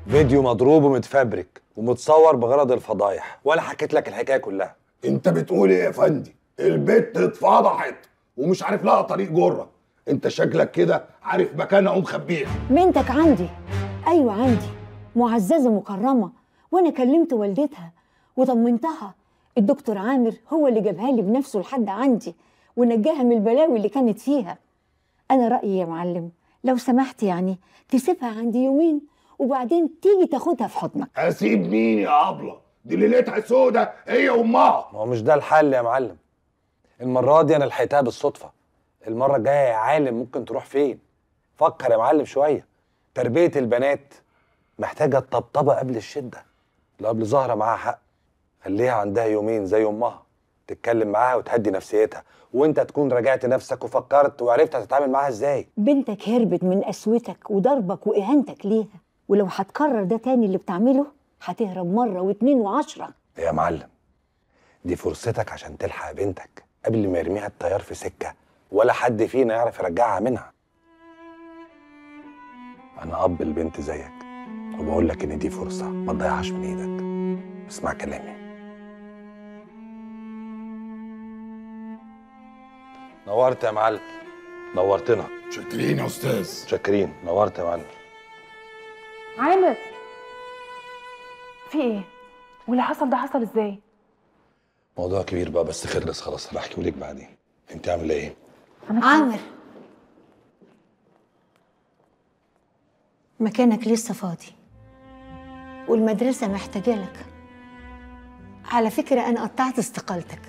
فيديو مضروب ومتفبرك ومتصور بغرض الفضايح ولا حكيت لك الحكايه كلها انت بتقول ايه يا فندي البت اتفضحت ومش عارف لها طريق جره انت شكلك كده عارف مكانها ومخبيها بنتك عندي ايوه عندي معززه مكرمه وانا كلمت والدتها وطمنتها الدكتور عامر هو اللي جابها لي بنفسه لحد عندي ونجاها من البلاوي اللي كانت فيها انا رايي يا معلم لو سمحت يعني تسيبها عندي يومين وبعدين تيجي تاخدها في حضنك اسيب مين يا ابله دي ليلتها سودة هي وامها ما هو مش ده الحل يا معلم المره دي انا لحقتها بالصدفه المره الجايه يا عالم ممكن تروح فين فكر يا معلم شويه تربيه البنات محتاجه الطبطبه قبل الشده لو قبل زهره معاها حق خليها عندها يومين زي امها تتكلم معاها وتهدي نفسيتها وانت تكون راجعت نفسك وفكرت وعرفت هتتعامل معاها ازاي بنتك هربت من قسوتك وضربك واهانتك ليها ولو هتكرر ده تاني اللي بتعمله هتهرب مره واتنين وعشره يا معلم دي فرصتك عشان تلحق بنتك قبل ما يرميها التيار في سكه ولا حد فينا يعرف يرجعها منها انا اب البنت زيك وبقول لك ان دي فرصه ما تضيعهاش من ايدك اسمع كلامي نورت يا معلم نورتنا شاكرين يا استاذ شاكرين نورت يا معلم عامر في ايه واللي حصل ده حصل ازاي موضوع كبير بقى بس خلص خلاص هحكيه لك بعدين انت عامله ايه عامر مكانك لسه فاضي والمدرسة محتاجة لك على فكرة أنا قطعت استقالتك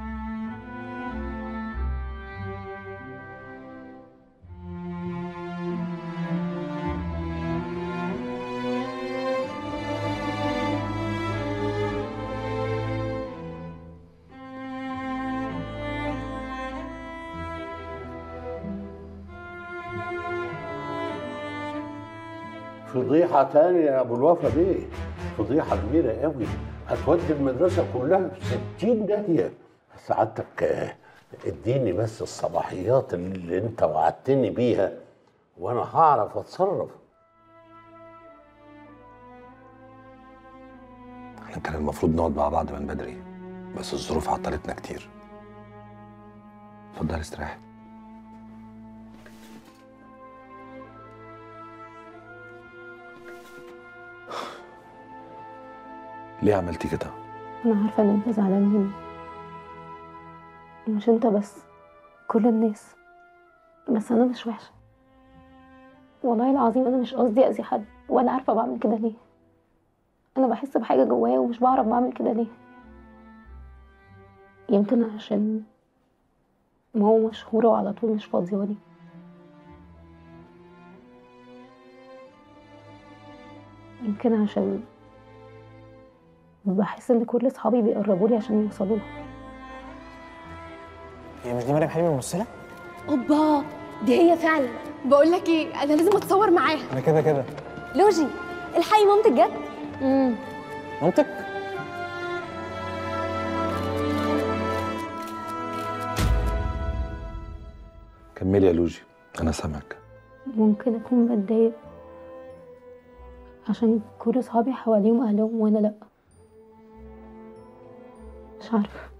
فضيحة تانية يا أبو الوفا بيه فضيحة كبيرة قوي هتودي المدرسة كلها في 60 داهية سعادتك آه، اديني بس الصلاحيات اللي انت وعدتني بيها وانا هعرف اتصرف احنا كان المفروض نقعد مع بعض من بدري بس الظروف عطلتنا كتير اتفضل استريح ليه عملتي كده؟ انا عارفه ان انت زعلان مني مش انت بس كل الناس بس انا مش وحشه والله العظيم انا مش قصدي اذي حد ولا عارفه بعمل كده ليه انا بحس بحاجه جوايا ومش بعرف بعمل كده ليه يمكن عشان ما هو مشهورة وعلى طول مش فاضيالي يمكن عشان بحس ان كل اصحابي بيقربوا لي عشان يوصلوا له هي مش دي مريم حلمي الممثله اوبا دي هي فعلا بقول لك ايه انا لازم اتصور معاها انا كده كده لوجي الحقي مامتك جت امم مامتك كملي يا لوجي انا سامعك ممكن اكون بتضايق عشان كل اصحابي حواليهم اهلهم وانا لا مش عارفه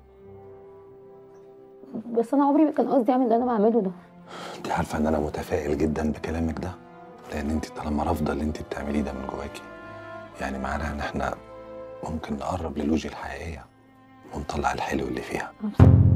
بس انا عمري ما كان قصدي اعمل اللي انا بعمله ده انت عارفه ان انا متفائل جدا بكلامك ده لان انت طالما رافضه اللي انت بتعمليه ده من جواكي يعني معناها ان احنا ممكن نقرب للوجي الحقيقيه ونطلع الحلو اللي فيها أنا بصراحة